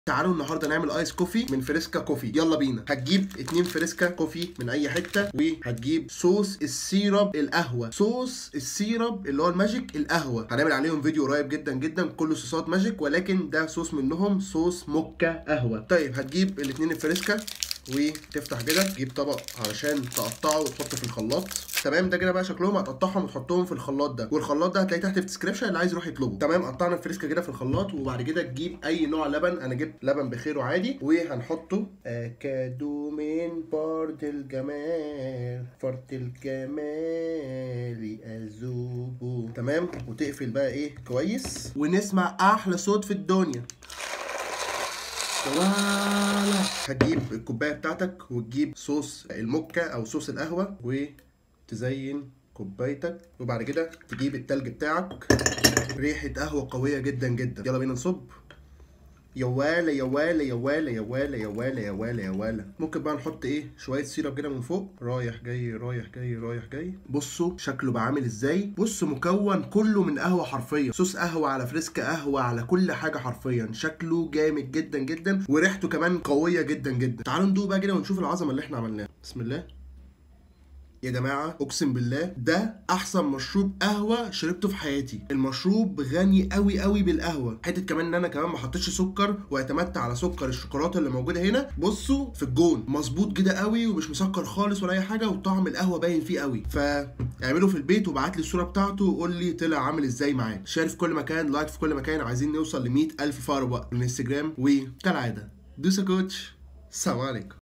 تعالوا النهارده نعمل ايس كوفي من فريسكا كوفي يلا بينا هتجيب اتنين فريسكا كوفي من اي حته وهتجيب صوص السيرب القهوه صوص السيرب اللي هو الماجيك القهوه هنعمل عليهم فيديو قريب جدا جدا كله صوصات ماجيك ولكن ده صوص منهم صوص موكا قهوه طيب هتجيب الاتنين الفريسكا وتفتح كده تجيب طبق علشان تقطعه وتحطه في الخلاط تمام ده كده بقى شكلهم هتقطعهم وتحطهم في الخلاط ده والخلاط ده هتلاقيه تحت في الديسكربشن اللي عايز يروح يطلبه تمام قطعنا الفريسكا كده في الخلاط وبعد كده تجيب اي نوع لبن انا جبت لبن بخيره عادي وهنحطه اكادو من فرد الجمال فرد الجمال اذوبه تمام وتقفل بقى ايه كويس ونسمع احلى صوت في الدنيا ولا هتجيب الكوبايه بتاعتك وتجيب صوص الموكا او صوص القهوه وتزين كوبايتك وبعد كده تجيب التلج بتاعك ريحه قهوه قويه جدا جدا يلا بينا نصب يا والا يا والا يا والا يا والا يا والا يا والا يا والا ممكن بقى نحط ايه شويه سيرب كده من فوق رايح جاي رايح جاي رايح جاي بصوا شكله بقى عامل ازاي بص مكون كله من قهوه حرفيا صوص قهوه على فريسكا قهوه على كل حاجه حرفيا شكله جامد جدا جدا وريحته كمان قويه جدا جدا تعالوا ندوق بقى كده ونشوف العظمه اللي احنا عملناها بسم الله يا جماعة أقسم بالله ده أحسن مشروب قهوة شربته في حياتي المشروب غني قوي قوي بالقهوة حتة كمان إن أنا كمان ما حطيتش سكر واعتمدت على سكر الشوكولاتة اللي موجودة هنا بصوا في الجون مظبوط كده قوي ومش مسكر خالص ولا أي حاجة وطعم القهوة باين فيه قوي فاعمله في البيت وابعت لي الصورة بتاعته وقول لي طلع عامل إزاي معاك شير في كل مكان لايك في كل مكان عايزين نوصل ل 100000 فولو بقى من الانستجرام وكالعادة دوسا كوتش السلام عليكم